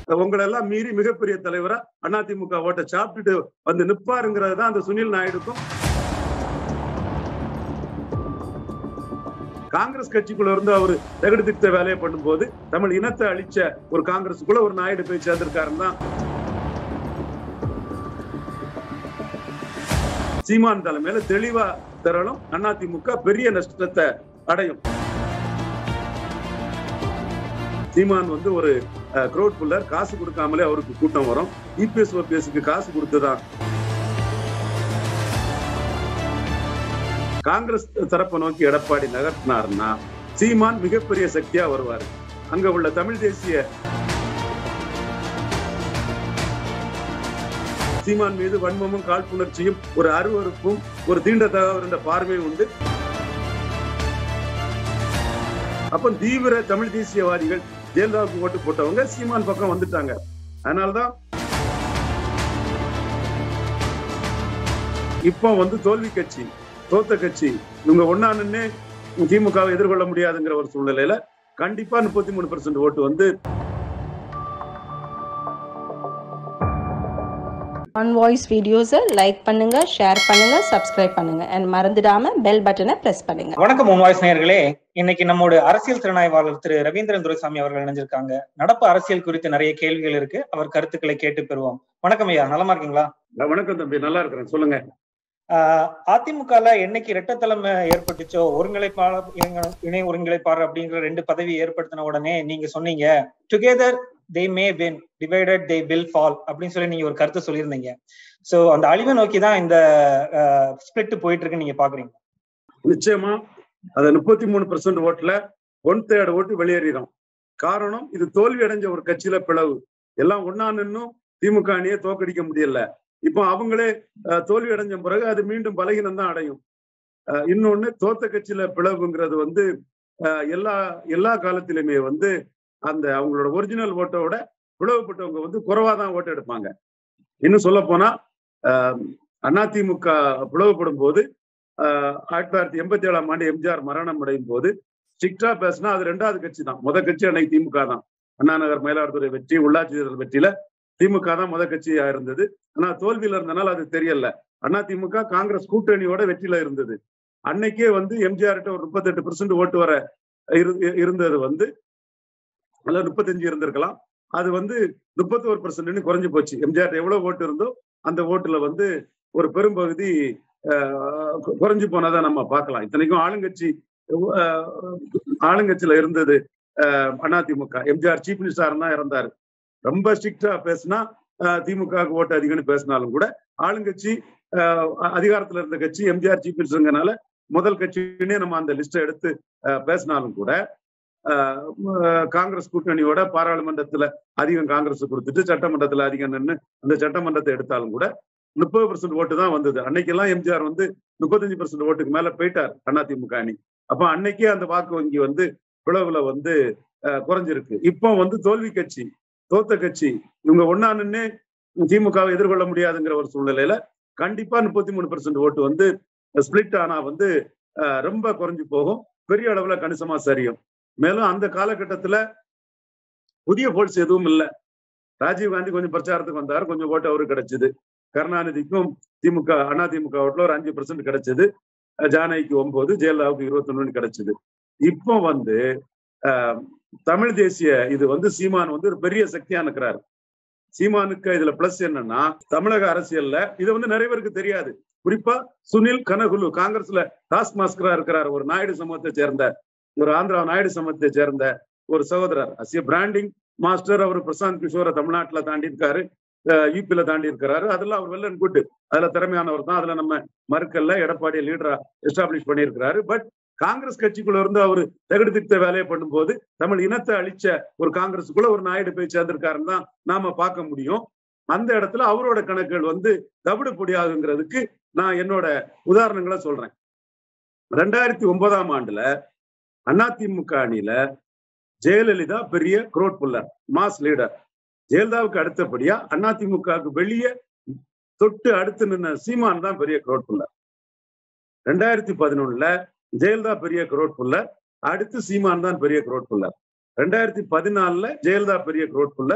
உங்களை எல்லாம் மீறி மிகப்பெரிய தலைவரா அதிமுக ஓட்ட சாப்பிட்டுட்டு வந்து நிப்பாருங்கிறது தான் அந்த சுனில் நாயுடுக்கும் காங்கிரஸ் கட்சிக்குள்ள இருந்து அவர் தகுடு திட்ட வேலையை பண்ணும்போது தமிழ் இனத்தை அழிச்ச ஒரு காங்கிரஸுக்குள்ள ஒரு நாயுடு போய் சேர்ந்திருக்காருன்னு தான் சீமான் தலைமையில தெளிவா தரலும் அதிமுக பெரிய நஷ்டத்தை அடையும் சீமான் வந்து ஒரு குரோட் புல்லர் காசு கொடுக்காமலே அவருக்கு கூட்டம் வரும் இபிஎஸ் ஓபிஎஸ்க்கு காசு கொடுத்துதான் காங்கிரஸ் தரப்பை நோக்கி எடப்பாடி நகர்த்தினார்னா சீமான் மிகப்பெரிய சக்தியா வருவார் அங்க உள்ள தமிழ் தேசிய சீமான் மீது வன்மமும் காழ்ப்புணர்ச்சியும் ஒரு அருவறுப்பும் ஒரு தீண்டத்தகவர் என்ற பார்வையும் உண்டு அப்ப தீவிர தமிழ் தேசியவாதிகள் ஜெயலலிதாவுக்கு ஓட்டு போட்டவங்க சீமான் பக்கம் வந்துட்டாங்க அதனால்தான் இப்போ வந்து தோல்வி கட்சி தோத்த கட்சி இவங்க ஒன்னா நின்று திமுகவை எதிர்கொள்ள முடியாதுங்கிற ஒரு சூழ்நிலையில கண்டிப்பா முப்பத்தி மூணு பெர்சென்ட் ஓட்டு வந்து ஆன் வாய்ஸ் வீடியோஸை லைக் பண்ணுங்க ஷேர் பண்ணுங்க சப்ஸ்கிரைப் பண்ணுங்க அண்ட் மறந்துடாம பெல் பட்டனை பிரஸ் பண்ணுங்க வணக்கம் உன் வாய்ஸ் நேயர்களே இன்னைக்கு நம்மோட அரசியல் திறனாய்வாளர் திரு ரவீந்திரன் துரைசாமி அவர்கள் இணைஞ்சிருக்காங்க நடப்பு அரசியல் குறித்து நிறைய கேள்விகள் இருக்கு அவர் கருத்துக்களை கேட்டு பெறுவோம் வணக்கம் ஐயா நலமா இருக்கீங்களா வணக்கம் தம்பி நல்லா இருக்கிறேன் சொல்லுங்க அதிமுகல என்னைக்கு இரட்டத்தலைமை ஏற்பட்டுச்சோ ஒருங்கிணைப்பாளர் இணை ஒருங்கிணைப்பாளர் அப்படிங்கிற ரெண்டு பதவி ஏற்படுத்தின உடனே நீங்க சொன்னீங்க together they may win divided they will fall அப்படின்னு சொல்லி நீங்க ஒரு கருத்து சொல்லியிருந்தீங்க சோ அந்த அழிவை நோக்கி தான் இந்த ஸ்பிளிட் போயிட்டு இருக்குன்னு நீங்க பாக்குறீங்க நிச்சயமா அந்த முப்பத்தி மூணு பெர்சென்ட் ஓட்டுல ஒன் தேர்ட் ஓட்டு வெளியேறிடும் காரணம் இது தோல்வி அடைஞ்ச ஒரு கட்சியில பிளவு எல்லாம் ஒன்னா நின்னும் திமுக அணியை தோக்கடிக்க முடியல இப்போ அவங்களே தோல்வி அடைஞ்ச பிறகு அது மீண்டும் பலகீனம் தான் அடையும் இன்னொன்னு தோத்த கட்சியில பிளவுங்கிறது வந்து எல்லா எல்லா காலத்திலுமே வந்து அந்த அவங்களோட ஒரிஜினல் ஓட்டோட பிளவுபட்டவங்க வந்து குறைவா தான் ஓட்டு எடுப்பாங்க இன்னும் சொல்ல போனா அதிமுக பிளவுபடும் போது ஆயிரத்தி தொள்ளாயிரத்தி எண்பத்தி ஏழாம் ஆண்டு எம்ஜிஆர் மரணம் அடையும் போது ஸ்ட்ரிக்டா பேசினா அது ரெண்டாவது கட்சி தான் முத கட்சி அன்னைக்கு திமுக தான் அண்ணா நகர் மயிலாடுதுறை வெற்றி உள்ளாட்சி தேர்தல் வெற்றியில திமுக தான் முத கட்சியா இருந்தது ஆனா தோல்வியில இருந்தனால அது தெரியல அண்ணா திமுக காங்கிரஸ் கூட்டணியோட வெற்றியில இருந்தது அன்னைக்கே வந்து எம்ஜிஆர்கிட்ட ஒரு முப்பத்தெட்டு பெர்சென்ட் ஓட்டு வர இருந்தது வந்து அல்ல முப்பத்தஞ்சு இருந்திருக்கலாம் அது வந்து முப்பத்தோரு பெர்சென்ட்னு குறைஞ்சு போச்சு எம்ஜிஆர் எவ்வளவு ஓட்டு இருந்தோ அந்த ஓட்டுல வந்து ஒரு பெரும்பகுதி குறைஞ்சு போனதை நம்ம பார்க்கலாம் இத்தனைக்கும் ஆளுங்கட்சி ஆளுங்கட்சியில இருந்தது அதிமுக எம்ஜிஆர் சீஃப் மினிஸ்டர் தான் இறந்தாரு ரொம்ப ஸ்ட்ரிக்டா பேசினா திமுக ஓட்டு அதிகம்னு பேசினாலும் கூட ஆளுங்கட்சி அதிகாரத்துல இருந்த கட்சி எம்ஜிஆர் சீஃப் மினிஸ்டருங்கனால முதல் கட்சின்னே நம்ம அந்த லிஸ்ட்டை எடுத்து பேசினாலும் கூட காங்கிரஸ் கூட்டணியோட பாராளுமன்றத்துல அதிகம் காங்கிரஸ் கொடுத்துட்டு சட்டமன்றத்துல அதிகம் நின்று அந்த சட்டமன்றத்தை எடுத்தாலும் கூட முப்பது பெர்சென்ட் ஓட்டு தான் வந்தது அன்னைக்கெல்லாம் எம்ஜிஆர் வந்து முப்பத்தஞ்சு பெர்சென்ட் ஓட்டுக்கு மேல போயிட்டார் அதிமுக அணி அப்ப அன்னைக்கே அந்த வாக்கு வங்கி வந்து பிளவுல வந்து குறைஞ்சிருக்கு இப்போ வந்து தோல்வி கட்சி தோத்த கட்சி இவங்க ஒன்னா நின்று திமுகவை எதிர்கொள்ள முடியாதுங்கிற ஒரு சூழ்நிலையில கண்டிப்பா முப்பத்தி மூணு பெர்சென்ட் ஓட்டு வந்து ஸ்பிளிட் ஆனா வந்து ரொம்ப குறைஞ்சு போகும் பெரிய அளவுல கணிசமா சரியும் மேலும் அந்த காலகட்டத்துல புதிய போல்ஸ் எதுவும் இல்லை ராஜீவ்காந்தி கொஞ்சம் பிரச்சாரத்துக்கு வந்தார் கொஞ்சம் ஓட்டு அவருக்கு கிடைச்சது கருணாநிதிக்கும் திமுக அண்ணா திமுக ஓட்டுல ஒரு அஞ்சு பெர்சென்ட் கிடைச்சது ஜானகிக்கு ஒன்பது ஜெயலலிதாவுக்கு இருபத்தி ஒண்ணு கிடைச்சது இப்போ வந்து தமிழ் தேசிய இது வந்து சீமான் வந்து ஒரு பெரிய சக்தியா இருக்கிறாரு சீமானுக்கு இதுல பிளஸ் என்னன்னா தமிழக அரசியல்ல இது வந்து நிறைய பேருக்கு தெரியாது குறிப்பா சுனில் கனகுலு காங்கிரஸ்ல டாஸ்க் மாஸ்கரா இருக்கிறார் ஒரு நாயுடு சமூகத்தை சேர்ந்த ஒரு ஆந்திரா நாயுடு சமூகத்தை சேர்ந்த ஒரு சகோதரர் அசிய பிராண்டிங் மாஸ்டர் அவர் பிரசாந்த் கிஷோரை தமிழ்நாட்டுல தாண்டி இருக்காரு யூபியில தாண்டி இருக்கிறாரு அதெல்லாம் அவர் வெல் அண்ட் குட் அதுல திறமையானவர் தான் அதுல நம்ம மறுக்கல்ல எடப்பாடியை லீடரா எஸ்டாப்ளிஷ் பண்ணியிருக்கிறாரு பட் காங்கிரஸ் கட்சிக்குள்ள இருந்து அவர் தகுடு திட்ட வேலையை பண்ணும்போது தமிழ் இனத்தை அழிச்ச ஒரு காங்கிரஸுக்குள்ள ஒரு நாயுடு போய் சேர்ந்திருக்காருன்னு தான் நாம பார்க்க முடியும் அந்த இடத்துல அவரோட கணக்குகள் வந்து தவிடு பொடியாகுங்கிறதுக்கு நான் என்னோட உதாரணங்களை சொல்றேன் ரெண்டாயிரத்தி ஒன்பதாம் ஆண்டுல அதிமுக அணியில ஜெயலலிதா பெரிய குரோட் புல்லர் மாஸ் லீடர் ஜெயலலிதாவுக்கு அடுத்தபடியா அதிமுகவுக்கு வெளியே தொட்டு அடுத்து நின்ன சீமான் தான் பெரிய குரோட் புல்லர் ரெண்டாயிரத்தி பதினொன்னுல ஜெயலலிதா பெரிய குரோட் புல்லர் அடுத்து சீமான் தான் பெரிய குரோட் புல்லர் ரெண்டாயிரத்தி பதினாலுல ஜெயலலிதா பெரிய குரோட் புல்லர்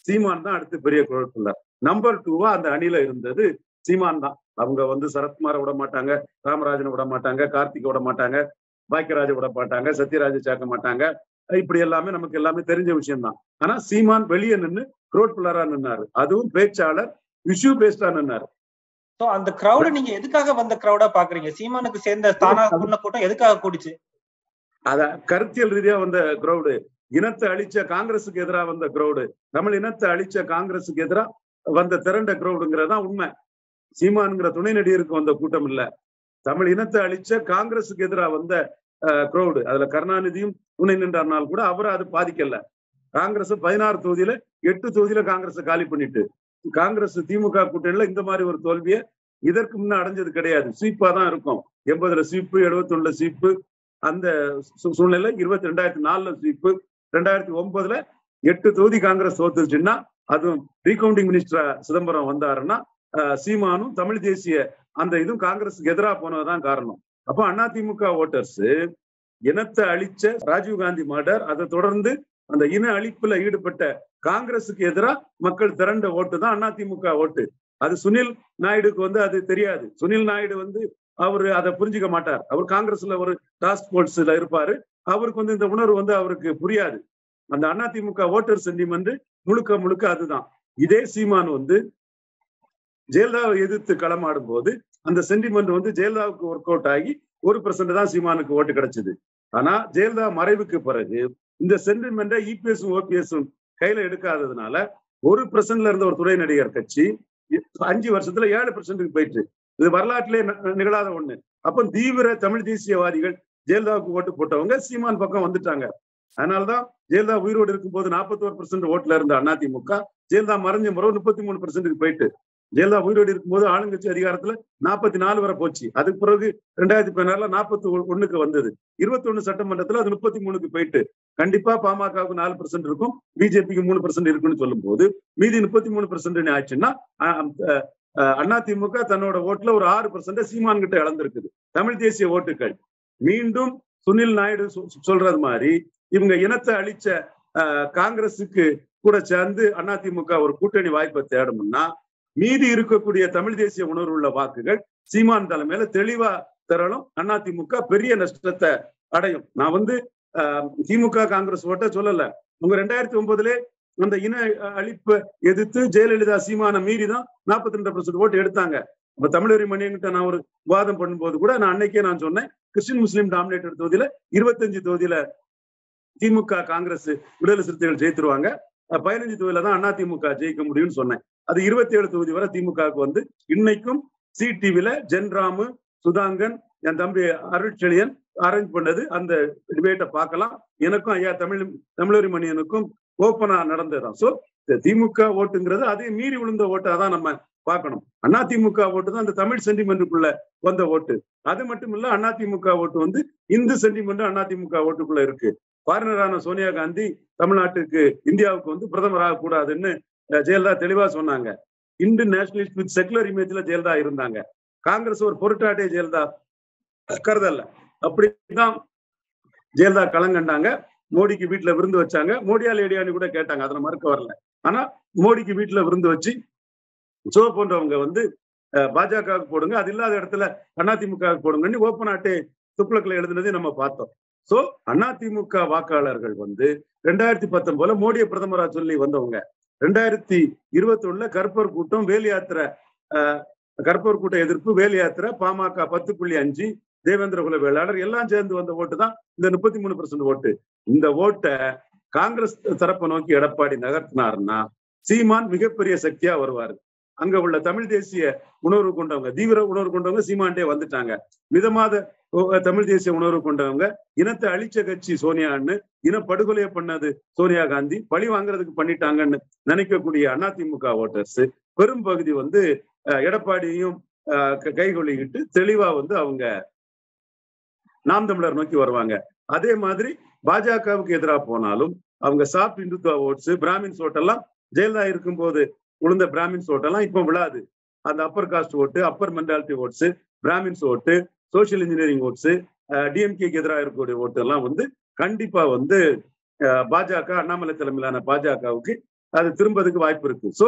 சீமான் தான் அடுத்து பெரிய குழப்பம் நம்பர் டூவா அந்த அணியில இருந்தது சீமான் தான் அவங்க வந்து சரத்குமாரை விட மாட்டாங்க ராமராஜனை விட மாட்டாங்க கார்த்திகை விட மாட்டாங்க பாக்கியராஜ விட மாட்டாங்க சத்யராஜ சேர்க்க மாட்டாங்க இப்படி எல்லாமே நமக்கு எல்லாமே தெரிஞ்ச விஷயம் தான் ஆனா சீமான் வெளியே நின்று ரோட் பிள்ளரா நின்னாரு அதுவும் பேச்சாளர் இஷ்யூ பேஸ்டா நின்னாரு சோ அந்த கிரௌட நீங்க எதுக்காக வந்த கிரௌடா பாக்குறீங்க சீமானுக்கு சேர்ந்த தானா கூடின கூட்டம் எதுக்காக கூடிச்சு அத கருத்தியல் ரீதியா வந்த கிரௌடு இனத்தை அழிச்ச காங்கிரஸுக்கு எதிராக வந்த கிரௌடு தமிழ் இனத்தை அழிச்ச காங்கிரஸுக்கு எதிராக வந்த திரண்ட கிரௌடுங்கிறதா உண்மை சீமான்ங்கிற துணை நடிகருக்கு வந்த கூட்டம் இல்ல தமிழ் இனத்தை அழிச்ச காங்கிரஸுக்கு எதிராக வந்த கிரௌடு அதுல கருணாநிதியும் துணை நின்றார்னால் கூட அவரை அது பாதிக்கல காங்கிரஸ் பதினாறு தொகுதியில எட்டு தொகுதியில காங்கிரஸ் காலி பண்ணிட்டு காங்கிரஸ் திமுக கூட்டணியில இந்த மாதிரி ஒரு தோல்வியை இதற்கு முன்ன அடைஞ்சது கிடையாது ஸ்வீப்பா தான் இருக்கும் எண்பதுல ஸ்வீப்பு எழுபத்தி ஒண்ணுல ஸ்வீப்பு அந்த சூழ்நிலை இருபத்தி ரெண்டாயிரத்தி நாலுல ஸ்வீப்பு ரெண்டாயிரத்தி ஒன்பதுல எட்டு தொகுதி காங்கிரஸ் தோத்துச்சுன்னா அதுவும் ரீகவுண்டிங் மினிஸ்டரா சிதம்பரம் வந்தாருன்னா சீமானும் தமிழ் தேசிய அந்த இதுவும் காங்கிரஸுக்கு எதிராக போனதுதான் காரணம் அப்போ அதிமுக ஓட்டர்ஸ் இனத்தை அழிச்ச ராஜீவ்காந்தி மர்டர் அதை தொடர்ந்து அந்த இன அழிப்புல ஈடுபட்ட காங்கிரஸுக்கு எதிராக மக்கள் திரண்ட ஓட்டு தான் அதிமுக ஓட்டு அது சுனில் நாயுடுக்கு வந்து அது தெரியாது சுனில் நாயுடு வந்து அவரு அதை புரிஞ்சுக்க மாட்டார் அவர் காங்கிரஸ்ல ஒரு டாஸ்க் போர்ட்ஸ்ல இருப்பாரு அவருக்கு வந்து இந்த உணர்வு வந்து அவருக்கு புரியாது அந்த அதிமுக ஓட்டர் சென்டிமெண்ட் முழுக்க முழுக்க அதுதான் இதே சீமான் வந்து ஜெயலலிதாவை எதிர்த்து களமாடும் போது அந்த சென்டிமெண்ட் வந்து ஜெயலலிதாவுக்கு ஒர்க் அவுட் ஆகி ஒரு பர்சன்ட் தான் சீமானுக்கு ஓட்டு கிடைச்சது ஆனா ஜெயலலிதா மறைவுக்கு பிறகு இந்த சென்டிமெண்ட்டை இபிஎஸும் ஓபிஎஸும் கையில எடுக்காததுனால ஒரு பர்சன்ட்ல இருந்த ஒரு துணை நடிகர் கட்சி அஞ்சு வருஷத்துல ஏழு பர்சன்ட்டுக்கு போயிட்டு இது வரலாற்றிலே நிகழாத ஒண்ணு அப்ப தீவிர தமிழ் தேசியவாதிகள் ஜெயலலிதாவுக்கு ஓட்டு போட்டவங்க சீமான் பக்கம் வந்துட்டாங்க அதனாலதான் ஜெயலலிதா உயிரோடு இருக்கும்போது நாற்பத்தோரு பர்சன்ட் ஓட்டுல இருந்த அதிமுக ஜெயலலிதா மறைஞ்ச முறை முப்பத்தி மூணு பர்சன்ட்டுக்கு போயிட்டு ஜெயலலிதா உயிரோடு இருக்கும்போது ஆளுங்கட்சி அதிகாரத்துல நாற்பத்தி நாலு வரை போச்சு அதுக்கு பிறகு ரெண்டாயிரத்தி பதினாறுல நாற்பத்தி ஒண்ணுக்கு வந்தது இருபத்தி ஒண்ணு சட்டமன்றத்துல அது முப்பத்தி மூணுக்கு போயிட்டு கண்டிப்பா பாமகவுக்கு நாலு பர்சன்ட் இருக்கும் பிஜேபிக்கு மூணு பர்சன்ட் இருக்குன்னு சொல்லும் போது மீதி முப்பத்தி மூணு பர்சன்ட் ஆச்சுன்னா அதிமுக தன்னோட ஓட்டுல ஒரு ஆறு பர்சன்ட் சீமான் கிட்ட இழந்திருக்குது தமிழ் தேசிய ஓட்டுகள் மீண்டும் சுனில் நாயுடு சொல்றது மாதிரி இவங்க இனத்தை அழிச்ச காங்கிரஸுக்கு கூட சேர்ந்து அதிமுக ஒரு கூட்டணி வாய்ப்பை தேடணும்னா மீதி இருக்கக்கூடிய தமிழ் தேசிய உணர்வு உள்ள வாக்குகள் சீமான் தலைமையில தெளிவா தரணும் அதிமுக பெரிய நஷ்டத்தை அடையும் நான் வந்து திமுக காங்கிரஸ் ஓட்ட சொல்லல உங்க ரெண்டாயிரத்தி ஒன்பதுல அந்த இன அழிப்பை எதிர்த்து ஜெயலலிதா சீமான மீறி தான் நாற்பத்தி ரெண்டு பர்சன்ட் ஓட்டு எடுத்தாங்க இப்ப தமிழறி மணியன்கிட்ட நான் ஒரு விவாதம் பண்ணும்போது கூட நான் அன்னைக்கே நான் சொன்னேன் கிறிஸ்டின் முஸ்லீம் டாமினேட்டர் தொகுதியில இருபத்தஞ்சு தொகுதியில திமுக காங்கிரஸ் விடுதலை சிறுத்தைகள் ஜெயித்துருவாங்க பதினஞ்சு தொகுதியில தான் அதிமுக ஜெயிக்க முடியும்னு சொன்னேன் அது இருபத்தி ஏழு தொகுதி வரை திமுகவுக்கு வந்து இன்னைக்கும் சி டிவில ஜென்ராமு சுதாங்கன் என் தம்பி அருட்செழியன் அரேஞ்ச் பண்ணது அந்த டிபேட்டை பார்க்கலாம் எனக்கும் ஐயா தமிழ் தமிழரி மணியனுக்கும் ஓப்பனா நடந்ததுதான் சோ திமுக ஓட்டுங்கிறது அதையும் மீறி விழுந்த ஓட்டா தான் நம்ம பார்க்கணும் அண்ணா திமுக ஓட்டு தான் அந்த தமிழ் சென்டிமெண்ட்டுக்குள்ள வந்த ஓட்டு அது மட்டும் இல்ல அண்ணா திமுக ஓட்டு வந்து இந்து சென்டிமெண்ட் அண்ணா திமுக ஓட்டுக்குள்ள இருக்கு ஃபாரினரான சோனியா காந்தி தமிழ்நாட்டுக்கு இந்தியாவுக்கு வந்து பிரதமராக கூடாதுன்னு ஜெயலலிதா தெளிவா சொன்னாங்க இந்து நேஷனலிஸ்ட் வித் செகுலர் இமேஜ்ல ஜெயலலிதா இருந்தாங்க காங்கிரஸ் ஒரு பொருட்டாட்டே ஜெயலலிதா கருதல்ல அப்படிதான் ஜெயலலிதா களங்கண்டாங்க மோடிக்கு வீட்டுல விருந்து வச்சாங்க மோடியா லேடியான்னு கூட கேட்டாங்க அதனை மறுக்க வரல ஆனா மோடிக்கு வீட்டுல விருந்து வச்சு சோ போன்றவங்க வந்து பாஜகவுக்கு போடுங்க அது இல்லாத இடத்துல அதிமுக போடுங்கன்னு ஓப்பன் ஆட்டே துப்புளக்கில் எழுதுனதை நம்ம பார்த்தோம் சோ அதிமுக வாக்காளர்கள் வந்து ரெண்டாயிரத்தி பத்தொன்பதுல மோடியை பிரதமரா சொல்லி வந்தவங்க ரெண்டாயிரத்தி இருபத்தி ஒண்ணுல கற்பர் கூட்டம் வேல் யாத்திரை கற்பர் கூட்ட எதிர்ப்பு வேல் யாத்திரை பாமக பத்து புள்ளி அஞ்சு தேவேந்திர குல வேளாளர் எல்லாம் சேர்ந்து வந்த ஓட்டு தான் இந்த முப்பத்தி மூணு பர்சன்ட் ஓட்டு இந்த ஓட்டை காங்கிரஸ் தரப்பை நோக்கி எடப்பாடி நகர்த்தினாருன்னா சீமான் மிகப்பெரிய சக்தியா வருவாரு அங்க உள்ள தமிழ் தேசிய உணர்வு கொண்டவங்க தீவிர உணர்வு கொண்டவங்க சீமான்டே வந்துட்டாங்க மிதமாத தமிழ் தேசிய உணர்வு கொண்டவங்க இனத்தை அழிச்ச கட்சி சோனியான்னு இன படுகொலையை பண்ணது சோனியா காந்தி பழி வாங்குறதுக்கு பண்ணிட்டாங்கன்னு நினைக்கக்கூடிய அதிமுக ஓட்டர்ஸ் பெரும் பகுதி வந்து எடப்பாடியையும் கைகொள்ளிக்கிட்டு தெளிவா வந்து அவங்க நாம் தமிழர் நோக்கி வருவாங்க அதே மாதிரி பாஜகவுக்கு எதிராக போனாலும் அவங்க சாஃப்ட் இந்துத்துவா ஓட்ஸ் பிராமின்ஸ் ஓட்டெல்லாம் ஜெயலலிதா இருக்கும்போது உளுந்த பிராமின்ஸ் ஓட்டெல்லாம் இப்போ விழாது அந்த அப்பர் காஸ்ட் ஓட்டு அப்பர் மென்டாலிட்டி ஓட்ஸ் பிராமின்ஸ் ஓட்டு சோசியல் இன்ஜினியரிங் ஓட்ஸ் டிஎம்கேக்கு எதிராக இருக்கக்கூடிய ஓட்டு எல்லாம் வந்து கண்டிப்பா வந்து பாஜக அண்ணாமலை தலைமையிலான பாஜகவுக்கு அது திரும்பதுக்கு வாய்ப்பு இருக்கு சோ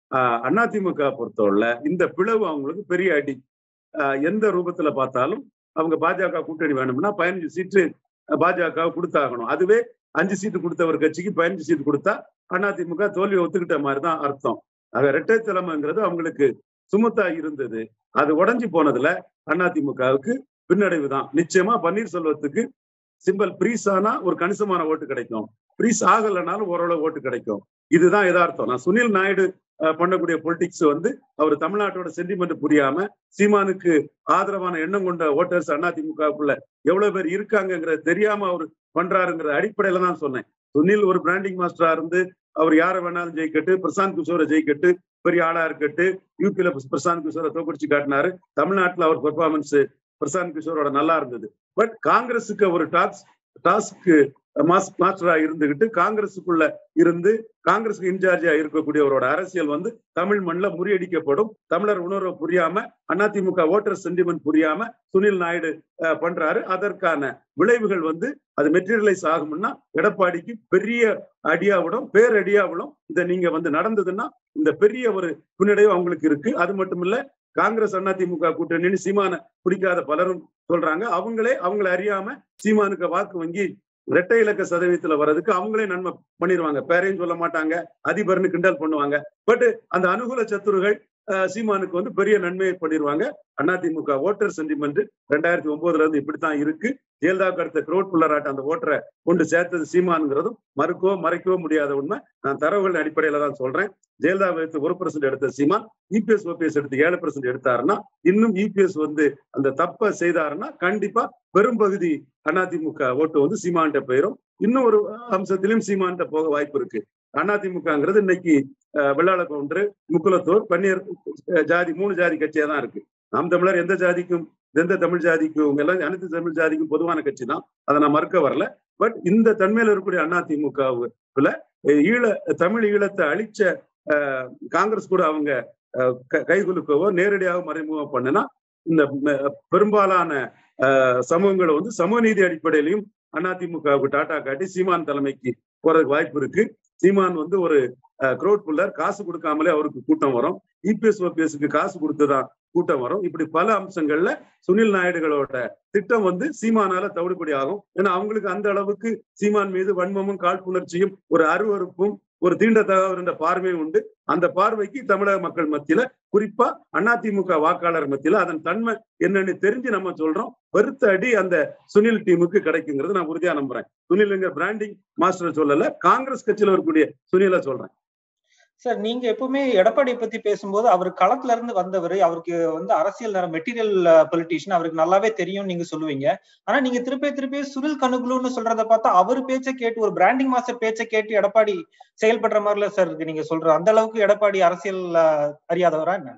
அதிமுக பொறுத்தவரை இந்த பிளவு அவங்களுக்கு பெரிய அடி ஆஹ் எந்த ரூபத்துல பார்த்தாலும் அவங்க பாஜக கூட்டணி வேணும்னா பதினஞ்சு சீட்டு பாஜக கொடுத்தாகணும் அதுவே அஞ்சு சீட்டு கொடுத்த ஒரு கட்சிக்கு பதினஞ்சு சீட்டு கொடுத்தா அதிமுக தோல்வி ஒத்துக்கிட்ட மாதிரி தான் அர்த்தம் ஆக இரட்டை தலைமைங்கிறது அவங்களுக்கு சுமத்தா இருந்தது அது உடஞ்சி போனதுல அதிமுகவுக்கு பின்னடைவு தான் நிச்சயமா பன்னீர்செல்வத்துக்கு சிம்பிள் ப்ரீஸ் ஆனா ஒரு கணிசமான ஓட்டு கிடைக்கும் ப்ரீஸ் ஆகலைனாலும் ஓரளவு ஓட்டு கிடைக்கும் இதுதான் யதார்த்தம் நான் சுனில் நாயுடு அஹ், பண்ணக்கூடிய பொலிட்டிக்ஸ் வந்து அவர் தமிழ்நாட்டோட சென்டிமெண்ட் புரியாம சீமானுக்கு ஆதரவான எண்ணம் கொண்ட ஓட்டர்ஸ் அதிமுகவுக்குள்ள எவ்வளவு பேர் இருக்காங்கங்கிறது தெரியாம அவர் பண்றாருங்கிற அடிப்படையில தான் சொன்னேன் சுனில் ஒரு பிராண்டிங் மாஸ்டரா இருந்து அவர் யாரை வேணாலும் ஜெயிக்கட்டு பிரசாந்த் கிஷோரை ஜெயிக்கட்டு பெரிய ஆளா இருக்கட்டு யூபியில பிரசாந்த் கிஷோரை தோக்கடிச்சு காட்டினாரு தமிழ்நாட்டுல அவர் பெர்ஃபார்மன்ஸ் பிரசாந்த் கிஷோரோட நல்லா இருந்தது பட் காங்கிரஸுக்கு ஒரு டாக்ஸ் டாஸ்க் மாஸ் மாஸ்டரா இருந்துகிட்டு காங்கிரஸுக்குள்ள இருந்து காங்கிரஸுக்கு இன்சார்ஜா இருக்கக்கூடியவரோட அரசியல் வந்து தமிழ் மண்ணில் முறியடிக்கப்படும் தமிழர் உணர்வை புரியாம அதிமுக ஓட்டர் சென்டிமெண்ட் புரியாம சுனில் நாயுடு அஹ், பண்றாரு அதற்கான விளைவுகள் வந்து அது மெட்டீரியலைஸ் ஆகும்னா எடப்பாடிக்கு பெரிய அடியாவிடும் பேரடியாவிடும் இதை நீங்க வந்து நடந்ததுன்னா இந்த பெரிய ஒரு பின்னடைவு அவங்களுக்கு இருக்கு அது மட்டும் இல்ல காங்கிரஸ் அதிமுக கூட்டணின்னு சீமான பிடிக்காத பலரும் சொல்றாங்க அவங்களே அவங்கள அறியாம சீமானுக்கு வாக்கு வங்கி இரட்டை இலக்க சதவீதத்துல வர்றதுக்கு அவங்களே நன்மை பண்ணிடுவாங்க பேரையும் சொல்ல மாட்டாங்க அதிபர்னு கிண்டல் பண்ணுவாங்க பட் அந்த அனுகூல சத்துருகள் அஹ், சீமானுக்கு வந்து பெரிய நன்மையை பண்ணிடுவாங்க அதிமுக ஓட்டர் சென்டிமெண்ட் ரெண்டாயிரத்தி ஒன்பதுல இருந்து இப்படித்தான் இருக்கு ஜெயலலிதாவுக்கு அடுத்த கிரோட் புள்ளராட்ட அந்த ஓட்டரை கொண்டு சேர்த்தது சீமானுங்கிறதும் மறுக்கவோ மறைக்கவோ முடியாத உண்மை நான் தரவுகள் அடிப்படையில தான் சொல்றேன் ஜெயலலிதா எடுத்து ஒரு பர்சன்ட் எடுத்த சீமான் இபிஎஸ் ஓபிஎஸ் எடுத்து ஏழு பர்சன்ட் எடுத்தாருன்னா இன்னும் இபிஎஸ் வந்து அந்த தப்பை செய்தாருன்னா கண்டிப்பா பெரும்பகுதி அதிமுக ஓட்டு வந்து சீமான்ட்ட போயிரும் இன்னும் ஒரு அம்சத்திலும் சீமான்ட்ட போக வாய்ப்பு இருக்கு அதிமுகங்கிறது இன்னைக்கு அஹ், வெள்ளாள கவுண்டர் முக்குலத்தூர் பன்னீர் அஹ், ஜாதி மூணு ஜாதி கட்சியா தான் இருக்கு நாம் தமிழர் எந்த ஜாதிக்கும் எந்த தமிழ் ஜாதிக்கும் எல்லாம் அனைத்து தமிழ் ஜாதிக்கும் பொதுவான கட்சி தான் அதை நான் மறுக்க வரல பட் இந்த தன்மையில இருக்கக்கூடிய அதிமுகவுல ஈழ தமிழ் ஈழத்தை அழிச்ச அஹ், காங்கிரஸ் கூட அவங்க அஹ், க- கைகுலுக்கவோ நேரடியாக மறைமுகம் பண்ணுனா இந்த ம- பெரும்பாலான அஹ், சமூகங்களை வந்து சமநீதி அடிப்படையிலையும் அதிமுகவுக்கு டாட்டா காட்டி சீமான் தலைமைக்கு போறதுக்கு வாய்ப்பு இருக்கு சீமான் வந்து ஒரு குரோட் புல்லர் காசு கொடுக்காமலே அவருக்கு கூட்டம் வரும் இபிஎஸ் ஓபிஎஸ்க்கு காசு கொடுத்துதான் கூட்டம் வரும் இப்படி பல அம்சங்கள்ல சுனில் நாயுடுகளோட திட்டம் வந்து சீமானால தவிடுபடி ஆகும் ஏன்னா அவங்களுக்கு அந்த அளவுக்கு சீமான் மீது வன்மமும் காழ்ப்புணர்ச்சியும் ஒரு அருவருப்பும் ஒரு தீண்டத்தகாத என்ற பார்வையும் உண்டு அந்த பார்வைக்கு தமிழக மக்கள் மத்தியில குறிப்பா அதிமுக வாக்காளர் மத்தியில அதன் தன்மை என்னன்னு தெரிஞ்சு நம்ம சொல்றோம் பெருத்த அடி அந்த சுனில் டீமுக்கு கிடைக்குங்கிறது நான் உறுதியா நம்புறேன் சுனில்ங்கிற பிராண்டிங் மாஸ்டர் சொல்லல காங்கிரஸ் கட்சியில வரக்கூடிய சுனில சொல்றேன் சார் நீங்க எப்பவுமே எடப்பாடியை பத்தி பேசும்போது அவர் களத்துல இருந்து வந்தவர் அவருக்கு வந்து அரசியல் மெட்டீரியல் பொலிட்டீஷியன் அவருக்கு நல்லாவே தெரியும் நீங்க சொல்லுவீங்க ஆனா நீங்க திருப்பி திருப்பி சுனில் கனுகுலுன்னு சொல்றத பார்த்தா அவர் பேச்சை கேட்டு ஒரு பிராண்டிங் மாஸ்டர் பேச்சை கேட்டு எடப்பாடி செயல்படுற மாதிரில சார் இருக்கு நீங்க சொல்ற அந்த அளவுக்கு எடப்பாடி அரசியல் அஹ், அறியாதவரா என்ன